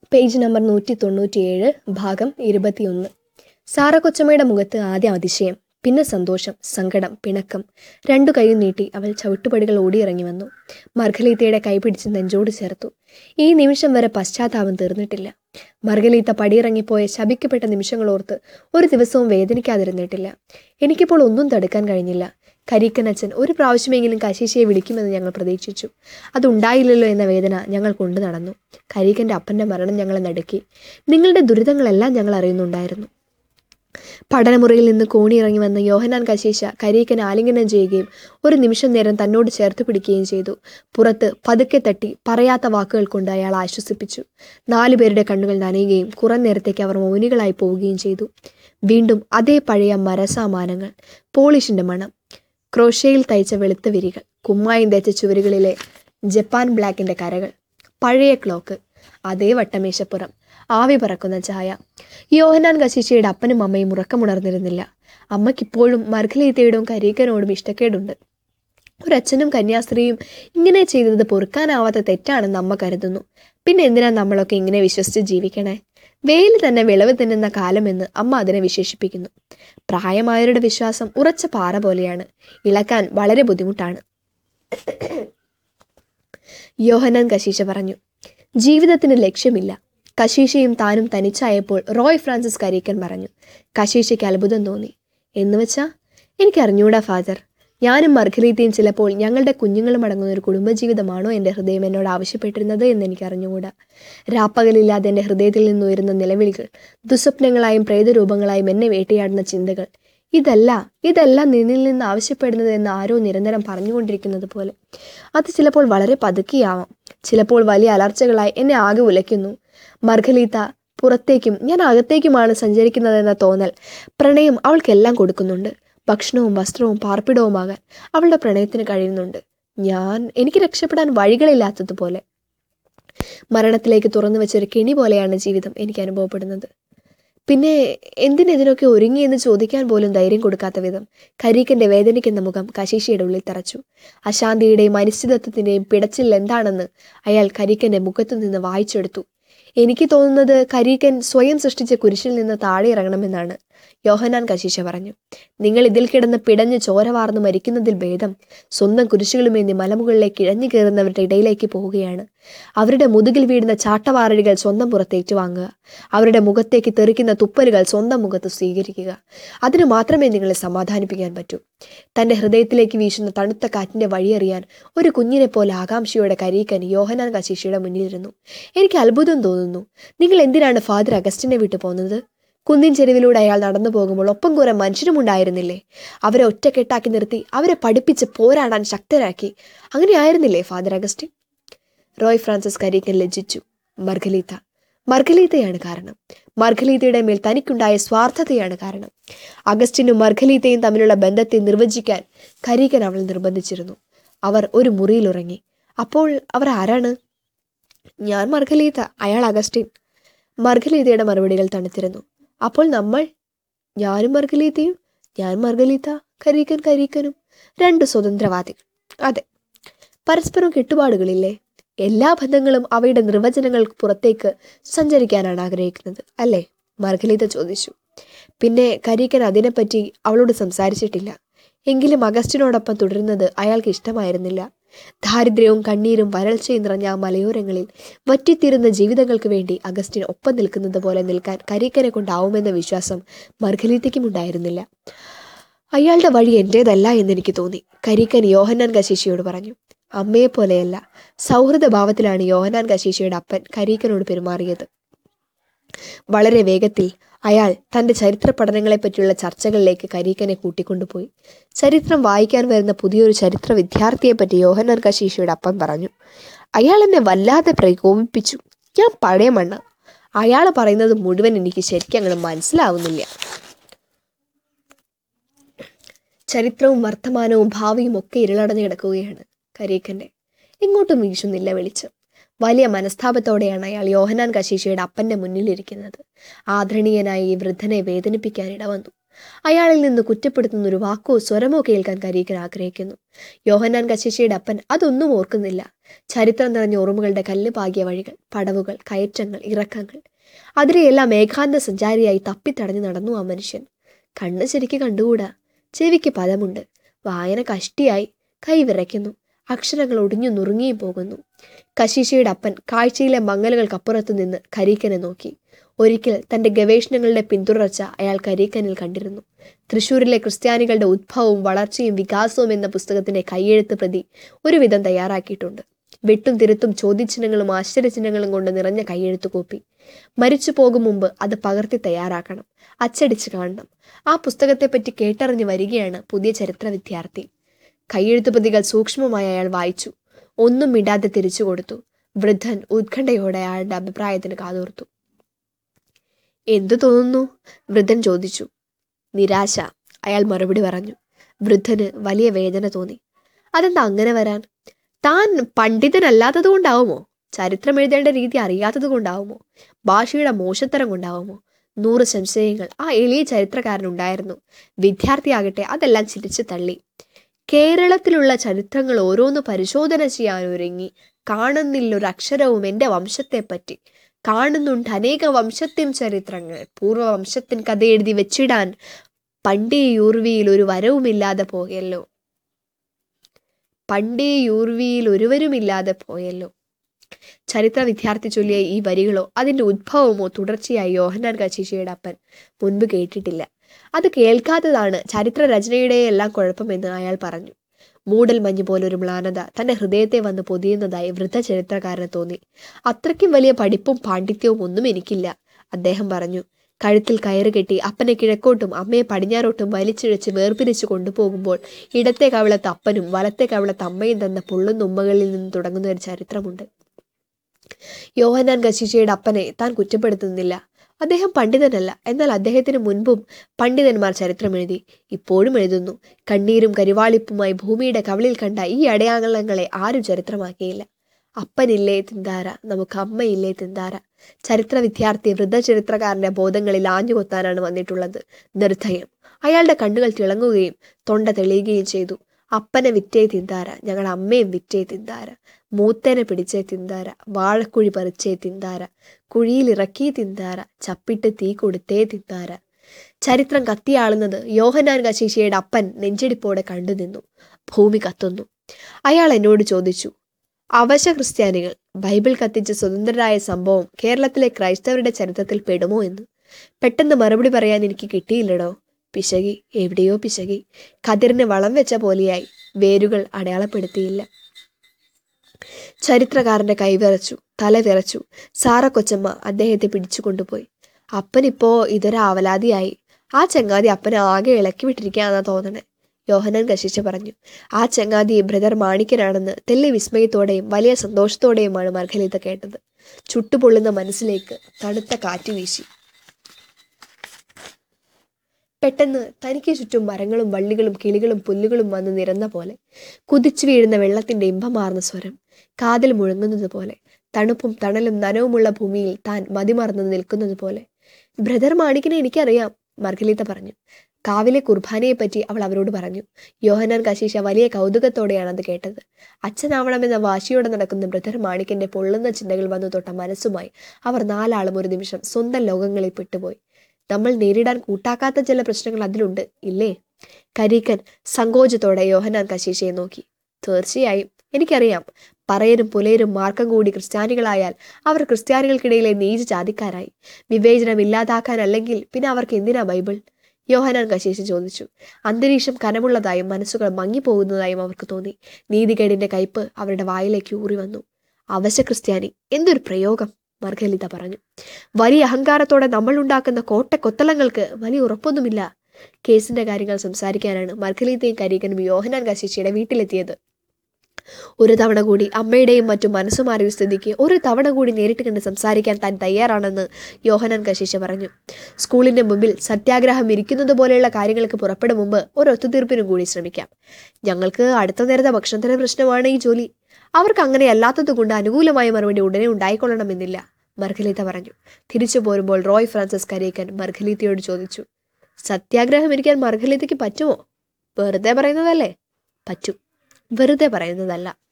page number നൂറ്റി തൊണ്ണൂറ്റിയേഴ് ഭാഗം ഇരുപത്തിയൊന്ന് സാറ കൊച്ചമ്മയുടെ മുഖത്ത് ആദ്യം അതിശയം പിന്നെ സന്തോഷം സങ്കടം പിണക്കം രണ്ടു കൈയും നീട്ടി അവൾ ചവിട്ടുപടികൾ ഓടിയിറങ്ങി വന്നു മർഗലീത്തയുടെ കൈ പിടിച്ച് നെഞ്ചോട് ചേർത്തു ഈ നിമിഷം വരെ പശ്ചാത്താപം തീർന്നിട്ടില്ല മർഗലീത്ത പടിയിറങ്ങിപ്പോയ ശപിക്കപ്പെട്ട നിമിഷങ്ങളോർത്ത് ഒരു ദിവസവും വേദനിക്കാതിരുന്നിട്ടില്ല എനിക്കിപ്പോൾ ഒന്നും തടുക്കാൻ കഴിഞ്ഞില്ല കരിക്കനച്ഛൻ ഒരു പ്രാവശ്യമെങ്കിലും കശീശയെ വിളിക്കുമെന്ന് ഞങ്ങൾ പ്രതീക്ഷിച്ചു അതുണ്ടായില്ലല്ലോ എന്ന വേദന ഞങ്ങൾ കൊണ്ടു നടന്നു കരീക്കൻ്റെ അപ്പൻ്റെ മരണം ഞങ്ങളെ നടുക്കി നിങ്ങളുടെ ദുരിതങ്ങളെല്ലാം ഞങ്ങൾ അറിയുന്നുണ്ടായിരുന്നു പഠനമുറിയിൽ നിന്ന് കോണിയിറങ്ങി വന്ന യോഹനാൻ കശീശ കരീക്കനെ ആലിംഗനം ചെയ്യുകയും ഒരു നിമിഷം നേരം തന്നോട് ചേർത്ത് പിടിക്കുകയും ചെയ്തു പുറത്ത് പതുക്കെ തട്ടി പറയാത്ത വാക്കുകൾ കൊണ്ട് അയാൾ ആശ്വസിപ്പിച്ചു നാലു പേരുടെ കണ്ണുകൾ നനയുകയും കുറെ നേരത്തേക്ക് അവർ മൗനികളായി പോവുകയും ചെയ്തു വീണ്ടും അതേ പഴയ മരസാമാനങ്ങൾ പോളിഷിന്റെ മണം ക്രോഷയിൽ തയ്ച്ച വെളുത്ത വിരികൾ കുമ്മായം തയ്ച്ച ചുവരുകളിലെ ജപ്പാൻ ബ്ലാക്കിന്റെ കരകൾ പഴയ ക്ലോക്ക് അതേ വട്ടമേശപ്പുറം ആവി പറക്കുന്ന ചായ യോഹനാൻ കശീശയുടെ അപ്പനും അമ്മയും ഉറക്കമുണർന്നിരുന്നില്ല അമ്മയ്ക്കിപ്പോഴും മർഗലീത്തയോടും കരീക്കനോടും ഇഷ്ടക്കേടുണ്ട് ഒരച്ഛനും കന്യാസ്ത്രീയും ഇങ്ങനെ ചെയ്തത് പൊറുക്കാനാവാത്ത തെറ്റാണെന്ന് അമ്മ കരുതുന്നു പിന്നെ എന്തിനാ നമ്മളൊക്കെ ഇങ്ങനെ വിശ്വസിച്ച് ജീവിക്കണേ വെയിൽ തന്നെ വിളവ് തിന്നുന്ന കാലമെന്ന് അമ്മ അതിനെ വിശേഷിപ്പിക്കുന്നു പ്രായമായവരുടെ വിശ്വാസം ഉറച്ച പാറ പോലെയാണ് ഇളക്കാൻ വളരെ ബുദ്ധിമുട്ടാണ് യോഹനാൻ കശീശ പറഞ്ഞു ജീവിതത്തിന് ലക്ഷ്യമില്ല കശീശയും താനും തനിച്ചായപ്പോൾ റോയ് ഫ്രാൻസിസ് കരീക്കൻ പറഞ്ഞു കശീശയ്ക്ക് അത്ഭുതം തോന്നി എന്ന് വെച്ചാ എനിക്ക് അറിഞ്ഞൂടാ ഫാദർ ഞാനും മർഗലീത്തയും ചിലപ്പോൾ ഞങ്ങളുടെ കുഞ്ഞുങ്ങളും അടങ്ങുന്ന ഒരു കുടുംബജീവിതമാണോ എൻ്റെ ഹൃദയം എന്നോട് ആവശ്യപ്പെട്ടിരുന്നത് എന്ന് എനിക്ക് അറിഞ്ഞുകൂടാ രാപ്പകലില്ലാതെ എൻ്റെ ഹൃദയത്തിൽ നിന്ന് ഉയരുന്ന നിലവിളികൾ ദുസ്വപ്നങ്ങളായും പ്രേതരൂപങ്ങളായും എന്നെ വേട്ടയാടുന്ന ചിന്തകൾ ഇതല്ല ഇതല്ല നിന്നിൽ നിന്ന് ആവശ്യപ്പെടുന്നത് എന്ന് ആരോ നിരന്തരം പറഞ്ഞുകൊണ്ടിരിക്കുന്നത് പോലെ അത് ചിലപ്പോൾ വളരെ പതുക്കിയാവാം ചിലപ്പോൾ വലിയ അലർച്ചകളായി എന്നെ ആകെ ഉലയ്ക്കുന്നു മർഗലീത്ത പുറത്തേക്കും ഞാൻ അകത്തേക്കുമാണ് സഞ്ചരിക്കുന്നതെന്ന തോന്നൽ പ്രണയം അവൾക്കെല്ലാം കൊടുക്കുന്നുണ്ട് ഭക്ഷണവും വസ്ത്രവും പാർപ്പിടവുമാകാൻ അവളുടെ പ്രണയത്തിന് കഴിയുന്നുണ്ട് ഞാൻ എനിക്ക് രക്ഷപ്പെടാൻ വഴികളില്ലാത്തതുപോലെ മരണത്തിലേക്ക് തുറന്നു വെച്ചൊരു കെണി പോലെയാണ് ജീവിതം എനിക്ക് അനുഭവപ്പെടുന്നത് പിന്നെ എന്തിനെതിനൊക്കെ ഒരുങ്ങി എന്ന് ചോദിക്കാൻ പോലും ധൈര്യം കൊടുക്കാത്ത വിധം കരീക്കന്റെ വേദനിക്കുന്ന മുഖം കശീശയുടെ ഉള്ളിൽ തറച്ചു അശാന്തിയുടെയും അനിശ്ചിതത്വത്തിന്റെയും പിടച്ചിൽ എന്താണെന്ന് അയാൾ കരീക്കന്റെ മുഖത്തു നിന്ന് വായിച്ചെടുത്തു എനിക്ക് തോന്നുന്നത് കരീക്കൻ സ്വയം സൃഷ്ടിച്ച കുരിശിൽ നിന്ന് താഴെ ഇറങ്ങണമെന്നാണ് യോഹനാൻ കശീശ പറഞ്ഞു നിങ്ങൾ ഇതിൽ കിടന്ന് പിടഞ്ഞ് ചോര വാർന്ന് മരിക്കുന്നതിൽ ഭേദം സ്വന്തം കുരിശുകളുമേന്തി മലമുകളിലേക്ക് ഇഴഞ്ഞു കയറുന്നവരുടെ ഇടയിലേക്ക് പോവുകയാണ് അവരുടെ മുതുകിൽ വീഴുന്ന ചാട്ടവാറടികൾ സ്വന്തം പുറത്ത് ഏറ്റുവാങ്ങുക അവരുടെ മുഖത്തേക്ക് തെറിക്കുന്ന തുപ്പലുകൾ സ്വന്തം മുഖത്ത് സ്വീകരിക്കുക അതിനു മാത്രമേ നിങ്ങളെ സമാധാനിപ്പിക്കാൻ പറ്റൂ തന്റെ ഹൃദയത്തിലേക്ക് വീശുന്ന തണുത്ത കാറ്റിന്റെ വഴിയറിയാൻ ഒരു കുഞ്ഞിനെ പോലെ ആകാംക്ഷയോടെ കരീക്കൻ യോഹനാൻ കശീശയുടെ മുന്നിലിരുന്നു എനിക്ക് അത്ഭുതം തോന്നുന്നു നിങ്ങൾ എന്തിനാണ് ഫാദർ അഗസ്റ്റിനെ വിട്ടു പോകുന്നത് കുന്നിൻ ചെരുവിലൂടെ അയാൾ നടന്നു പോകുമ്പോൾ ഒപ്പം കുറെ മനുഷ്യരും ഉണ്ടായിരുന്നില്ലേ അവരെ ഒറ്റക്കെട്ടാക്കി നിർത്തി അവരെ പഠിപ്പിച്ച് പോരാടാൻ ശക്തരാക്കി അങ്ങനെ ആയിരുന്നില്ലേ father Augustine Roy Francis Kareekkan ലജ്ജിച്ചു മർഗലീത്ത മർഗലീത്തയാണ് കാരണം മർഗലീത്തയുടെ മേൽ തനിക്കുണ്ടായ സ്വാർത്ഥതയാണ് കാരണം അഗസ്റ്റിനും മർഗലീത്തയും തമ്മിലുള്ള ബന്ധത്തെ നിർവചിക്കാൻ കരീക്കൻ അവൾ നിർബന്ധിച്ചിരുന്നു അവർ ഒരു മുറിയിൽ ഉറങ്ങി അപ്പോൾ അവർ ആരാണ് ഞാൻ മർഗലീത്ത അയാൾ അഗസ്റ്റിൻ മർഗലീതയുടെ മറുപടികൾ തണുത്തിരുന്നു അപ്പോൾ നമ്മൾ ഞാനും മർഗലീത്തയും ഞാൻ മർഗലീത്ത കരീക്കൻ കരീക്കനും രണ്ട് സ്വതന്ത്രവാദികൾ അതെ പരസ്പരം കെട്ടുപാടുകളില്ലേ എല്ലാ ബന്ധങ്ങളും അവയുടെ നിർവചനങ്ങൾക്ക് പുറത്തേക്ക് സഞ്ചരിക്കാനാണ് ആഗ്രഹിക്കുന്നത് അല്ലേ മർഗലീത ചോദിച്ചു പിന്നെ കരീക്കൻ അതിനെപ്പറ്റി അവളോട് സംസാരിച്ചിട്ടില്ല എങ്കിലും അഗസ്റ്റിനോടൊപ്പം തുടരുന്നത് അയാൾക്ക് ഇഷ്ടമായിരുന്നില്ല ദാരിദ്ര്യവും കണ്ണീരും വരൾച്ചയും നിറഞ്ഞ ആ മലയോരങ്ങളിൽ വറ്റിത്തീരുന്ന ജീവിതങ്ങൾക്ക് വേണ്ടി അഗസ്റ്റിൻ ഒപ്പം നിൽക്കുന്നത് പോലെ നിൽക്കാൻ കരീക്കനെ കൊണ്ടാവുമെന്ന വിശ്വാസം മർഗലീത്തയ്ക്കും ഉണ്ടായിരുന്നില്ല അയാളുടെ വഴി എൻ്റേതല്ല എന്നെനിക്ക് തോന്നി കരീക്കൻ യോഹന്നാൻ കശീശയോട് പറഞ്ഞു അമ്മയെ പോലെയല്ല സൗഹൃദ ഭാവത്തിലാണ് യോഹന്നാൻ കശീശയുടെ അപ്പൻ കരീക്കനോട് പെരുമാറിയത് വളരെ വേഗത്തിൽ അയാൾ തന്റെ ചരിത്ര പഠനങ്ങളെപ്പറ്റിയുള്ള ചർച്ചകളിലേക്ക് കരീക്കനെ കൂട്ടിക്കൊണ്ടുപോയി ചരിത്രം വായിക്കാൻ വരുന്ന പുതിയൊരു ചരിത്ര വിദ്യാർത്ഥിയെപ്പറ്റി യോഹന്നാൻ കശീശയുടെ അപ്പൻ പറഞ്ഞു അയാൾ എന്നെ വല്ലാതെ പ്രകോപിപ്പിച്ചു ഞാൻ പഴയ മണ്ണ അയാൾ പറയുന്നത് മുഴുവൻ എനിക്ക് ശരിക്കും അങ്ങനെ മനസ്സിലാവുന്നില്ല ചരിത്രവും വർത്തമാനവും ഭാവിയും ഒക്കെ ഇരുളടഞ്ഞു കിടക്കുകയാണ് കരീക്കന്റെ എങ്ങോട്ടും വീശുന്നില്ല വെളിച്ചം വലിയ മനസ്താപത്തോടെയാണ് അയാൾ യോഹനാൻ കശീശയുടെ അപ്പന്റെ മുന്നിലിരിക്കുന്നത് ആദരണീയനായ ഈ വൃദ്ധനെ വേദനിപ്പിക്കാൻ ഇടവന്നു അയാളിൽ നിന്ന് കുറ്റപ്പെടുത്തുന്ന ഒരു വാക്കോ സ്വരമോ കേൾക്കാൻ കരീക്കൻ ആഗ്രഹിക്കുന്നു യോഹന്നാൻ കശീശയുടെ അപ്പൻ അതൊന്നും ഓർക്കുന്നില്ല ചരിത്രം നിറഞ്ഞ ഓർമ്മകളുടെ കല്ല് പാകിയ വഴികൾ പടവുകൾ കയറ്റങ്ങൾ ഇറക്കങ്ങൾ അതിലെയെല്ലാം ഏകാന്ത സഞ്ചാരിയായി തപ്പിത്തടഞ്ഞു നടന്നു ആ മനുഷ്യൻ കണ്ണ് ശരിക്ക് കണ്ടുകൂടാ ചെവിക്ക് പദമുണ്ട് വായന കഷ്ടിയായി കൈ വിറയ്ക്കുന്നു അക്ഷരങ്ങൾ ഒടിഞ്ഞു നുറുങ്ങിയും പോകുന്നു കശീശയുടെ അപ്പൻ കാഴ്ചയിലെ മങ്ങലുകൾക്കപ്പുറത്തു നിന്ന് കരീക്കനെ നോക്കി ഒരിക്കൽ തന്റെ ഗവേഷണങ്ങളുടെ പിന്തുടർച്ച അയാൾ കരീക്കനിൽ കണ്ടിരുന്നു തൃശൂരിലെ ക്രിസ്ത്യാനികളുടെ ഉദ്ഭവവും വളർച്ചയും വികാസവും എന്ന പുസ്തകത്തിന്റെ കൈയെഴുത്ത് പ്രതി ഒരുവിധം തയ്യാറാക്കിയിട്ടുണ്ട് വെട്ടും തിരുത്തും ചോദ്യചിഹ്നങ്ങളും ആശ്ചര്യചിഹ്നങ്ങളും കൊണ്ട് നിറഞ്ഞ കൈയെഴുത്ത് കോപ്പി മരിച്ചു പോകും മുമ്പ് അത് പകർത്തി തയ്യാറാക്കണം അച്ചടിച്ച് കാണണം ആ പുസ്തകത്തെപ്പറ്റി കേട്ടറിഞ്ഞു വരികയാണ് പുതിയ ചരിത്ര വിദ്യാർത്ഥി കൈയെഴുത്ത് പ്രതികൾ സൂക്ഷ്മമായി അയാൾ വായിച്ചു ഒന്നും മിണ്ടാതെ തിരിച്ചു കൊടുത്തു വൃദ്ധൻ ഉത്കണ്ഠയോടെ അയാളുടെ അഭിപ്രായത്തിന് കാതോർത്തു എന്തു തോന്നുന്നു വൃദ്ധൻ ചോദിച്ചു നിരാശ അയാൾ മറുപടി പറഞ്ഞു വൃദ്ധന് വലിയ വേദന തോന്നി അതെന്താ അങ്ങനെ വരാൻ താൻ പണ്ഡിതനല്ലാത്തത് കൊണ്ടാവുമോ ചരിത്രം എഴുതേണ്ട രീതി അറിയാത്തത് കൊണ്ടാവുമോ ഭാഷയുടെ മോശത്തരം കൊണ്ടാവുമോ നൂറ് സംശയങ്ങൾ ആ എളിയ ചരിത്രകാരനുണ്ടായിരുന്നു വിദ്യാർത്ഥിയാകട്ടെ അതെല്ലാം ചിരിച്ചു തള്ളി കേരളത്തിലുള്ള ചരിത്രങ്ങൾ ഓരോന്ന് പരിശോധന ചെയ്യാൻ ഒരുങ്ങി കാണുന്നില്ലൊരു അക്ഷരവും എൻ്റെ വംശത്തെപ്പറ്റി കാണുന്നുണ്ട് അനേക വംശത്തിൻ ചരിത്രങ്ങൾ പൂർവ്വവംശത്തിൻ കഥ എഴുതി വെച്ചിടാൻ പണ്ടേ യൂർവിയിൽ ഒരു വരവുമില്ലാതെ പോയല്ലോ പണ്ടേ യൂർവിയിൽ ഒരുവരുമില്ലാതെ പോയല്ലോ ചരിത്ര വിദ്യാർത്ഥി ചൊല്ലിയ ഈ വരികളോ അതിന്റെ ഉദ്ഭവമോ തുടർച്ചയായി യോഹന്നാൻ കച്ചീശയുടെ അപ്പൻ മുൻപ് കേട്ടിട്ടില്ല അത് കേൾക്കാത്തതാണ് ചരിത്ര രചനയുടെ എല്ലാം കുഴപ്പമെന്ന് അയാൾ പറഞ്ഞു മൂടൽ മഞ്ഞ് പോലൊരു മ്ലാനത തന്റെ ഹൃദയത്തെ വന്ന് പൊതിയുന്നതായി വൃദ്ധ ചരിത്രകാരന് തോന്നി അത്രയ്ക്കും വലിയ പഠിപ്പും പാണ്ഡിത്യവും ഒന്നും എനിക്കില്ല അദ്ദേഹം പറഞ്ഞു കഴുത്തിൽ കയറ് കെട്ടി അപ്പനെ കിഴക്കോട്ടും അമ്മയെ പടിഞ്ഞാറോട്ടും വലിച്ചിഴച്ച് വേർപിരിച്ചു കൊണ്ടുപോകുമ്പോൾ ഇടത്തെ കവിളത്ത് അപ്പനും വലത്തെ കവിളത്ത് അമ്മയും തന്ന പൊള്ളുന്ന ഉമ്മകളിൽ നിന്ന് തുടങ്ങുന്ന ഒരു ചരിത്രമുണ്ട് യോഹനാൻ ഗശിഷയുടെ അപ്പനെ താൻ കുറ്റപ്പെടുത്തുന്നില്ല അദ്ദേഹം പണ്ഡിതനല്ല എന്നാൽ അദ്ദേഹത്തിന് മുൻപും പണ്ഡിതന്മാർ ചരിത്രം എഴുതി ഇപ്പോഴും എഴുതുന്നു കണ്ണീരും കരിവാളിപ്പുമായി ഭൂമിയുടെ കവിളിൽ കണ്ട ഈ അടയാളങ്ങളെ ആരും ചരിത്രമാക്കിയില്ല അപ്പനില്ലേ തിന്താര നമുക്ക് അമ്മയില്ലേ തിന്താര ചരിത്ര വിദ്യാർത്ഥി വൃദ്ധചരിത്രകാരന്റെ ബോധങ്ങളിൽ ആഞ്ഞുകൊത്താനാണ് വന്നിട്ടുള്ളത് നിർദ്ധയം അയാളുടെ കണ്ണുകൾ തിളങ്ങുകയും തൊണ്ട തെളിയുകയും ചെയ്തു അപ്പനെ വിറ്റേ തിന്താര ഞങ്ങൾ അമ്മയും വിറ്റേ തിന്താര മൂത്തേനെ പിടിച്ചേ തിന്താര വാഴക്കുഴി പറിച്ചേ തിന്താര കുഴിയിൽ ഇറക്കി തിന്താര ചപ്പിട്ട് തീ കൊടുത്തേ തിന്താര ചരിത്രം കത്തിയാളുന്നത് യോഹനാൻ കശീശയുടെ അപ്പൻ നെഞ്ചിടിപ്പോടെ കണ്ടു നിന്നു ഭൂമി കത്തുന്നു അയാൾ എന്നോട് ചോദിച്ചു അവശ ക്രിസ്ത്യാനികൾ ബൈബിൾ കത്തിച്ച് സ്വതന്ത്രരായ സംഭവം കേരളത്തിലെ ക്രൈസ്തവരുടെ ചരിത്രത്തിൽ പെടുമോ എന്ന് പെട്ടെന്ന് മറുപടി പറയാൻ എനിക്ക് കിട്ടിയില്ലടോ പിശകി എവിടെയോ പിശകി കതിറിന് വളം വെച്ച പോലെയായി വേരുകൾ അടയാളപ്പെടുത്തിയില്ല ചരിത്രകാരന്റെ കൈ വിറച്ചു തല വിറച്ചു സാറ കൊച്ചമ്മ അദ്ദേഹത്തെ പിടിച്ചു കൊണ്ടുപോയി അപ്പനിപ്പോ ഇതൊരാവലാതിയായി ആ ചങ്ങാതി അപ്പനെ ആകെ ഇളക്കി വിട്ടിരിക്കാന്നാ തോന്നണേ യോഹനൻ കശിച്ച പറഞ്ഞു ആ ചങ്ങാതി ബ്രദർ മാണിക്കനാണെന്ന് തെല്ലി വിസ്മയത്തോടെയും വലിയ സന്തോഷത്തോടെയുമാണ് മർഖലീത്ത കേട്ടത് ചുട്ടുപൊള്ളുന്ന മനസ്സിലേക്ക് തണുത്ത കാറ്റ് വീശി പെട്ടെന്ന് തനിക്ക് ചുറ്റും മരങ്ങളും വള്ളികളും കിളികളും പുല്ലുകളും വന്ന് നിരന്ന പോലെ കുതിച്ചു വീഴുന്ന വെള്ളത്തിന്റെ ഇമ്പമാർന്ന സ്വരം കാതിൽ മുഴങ്ങുന്നത് പോലെ തണുപ്പും തണലും നനവുമുള്ള ഭൂമിയിൽ താൻ മതിമറന്ന് നിൽക്കുന്നത് പോലെ ബ്രദർ മാണിക്കിനെ എനിക്കറിയാം മർഗലീത്ത പറഞ്ഞു കാവിലെ കുർബാനയെപ്പറ്റി അവൾ അവരോട് പറഞ്ഞു യോഹനാൻ കശീശ വലിയ കൗതുകത്തോടെയാണ് അത് കേട്ടത് അച്ഛനാവണമെന്ന വാശിയോടെ നടക്കുന്ന ബ്രദർ മാണിക്കന്റെ പൊള്ളുന്ന ചിന്തകൾ വന്നു തൊട്ട മനസ്സുമായി അവർ നാലാളും ഒരു നിമിഷം സ്വന്തം ലോകങ്ങളിൽ പെട്ടുപോയി നമ്മൾ നേരിടാൻ കൂട്ടാക്കാത്ത ചില പ്രശ്നങ്ങൾ അതിലുണ്ട് ഇല്ലേ കരീക്കൻ സങ്കോചത്തോടെ യോഹനാൻ കശീശയെ നോക്കി തീർച്ചയായും എനിക്കറിയാം പറയരും പുലയരും മാർക്കം കൂടി ക്രിസ്ത്യാനികളായാൽ അവർ ക്രിസ്ത്യാനികൾക്കിടയിലെ നീച ജാതിക്കാരായി വിവേചനം ഇല്ലാതാക്കാനല്ലെങ്കിൽ പിന്നെ അവർക്ക് എന്തിനാ ബൈബിൾ യോഹനാൻ കശീശ് ചോദിച്ചു അന്തരീക്ഷം കനമുള്ളതായും മനസ്സുകൾ മങ്ങിപ്പോകുന്നതായും അവർക്ക് തോന്നി നീതികേടിന്റെ കയ്പ് അവരുടെ വായിലേക്ക് ഊറി വന്നു അവശ ക്രിസ്ത്യാനി എന്തൊരു പ്രയോഗം മർഗലിത പറഞ്ഞു വലിയ അഹങ്കാരത്തോടെ നമ്മൾ ഉണ്ടാക്കുന്ന കോട്ടക്കൊത്തളങ്ങൾക്ക് വലിയ ഉറപ്പൊന്നുമില്ല കേസിന്റെ കാര്യങ്ങൾ സംസാരിക്കാനാണ് മർഗലീതയും കരീകനും യോഹനാൻ കശീശയുടെ വീട്ടിലെത്തിയത് ഒരു തവണ കൂടി അമ്മയുടെയും മറ്റും മനസ്സു മാറിയ സ്ഥിതിക്ക് ഒരു തവണ കൂടി നേരിട്ട് കണ്ട് സംസാരിക്കാൻ താൻ തയ്യാറാണെന്ന് യോഹനാൻ കശീശ പറഞ്ഞു സ്കൂളിന്റെ മുമ്പിൽ സത്യാഗ്രഹം ഇരിക്കുന്നത് പോലെയുള്ള കാര്യങ്ങൾക്ക് പുറപ്പെടും മുമ്പ് ഒരു ഒത്തുതീർപ്പിനും കൂടി ശ്രമിക്കാം ഞങ്ങൾക്ക് അടുത്ത നേരത്തെ ഭക്ഷണത്തിന്റെ പ്രശ്നമാണ് ഈ ജോലി അവർക്ക് അങ്ങനെ അല്ലാത്തത് കൊണ്ട് അനുകൂലമായ മറുപടി ഉടനെ ഉണ്ടായിക്കൊള്ളണമെന്നില്ല മർഗലീത പറഞ്ഞു തിരിച്ചു പോരുമ്പോൾ റോയ് ഫ്രാൻസിസ് കരേക്കൻ മർഗലീത്തയോട് ചോദിച്ചു സത്യാഗ്രഹം ഇരിക്കാൻ മർഗലീതയ്ക്ക് പറ്റുമോ വെറുതെ പറയുന്നതല്ലേ പറ്റും വെറുതെ പറയുന്നതല്ല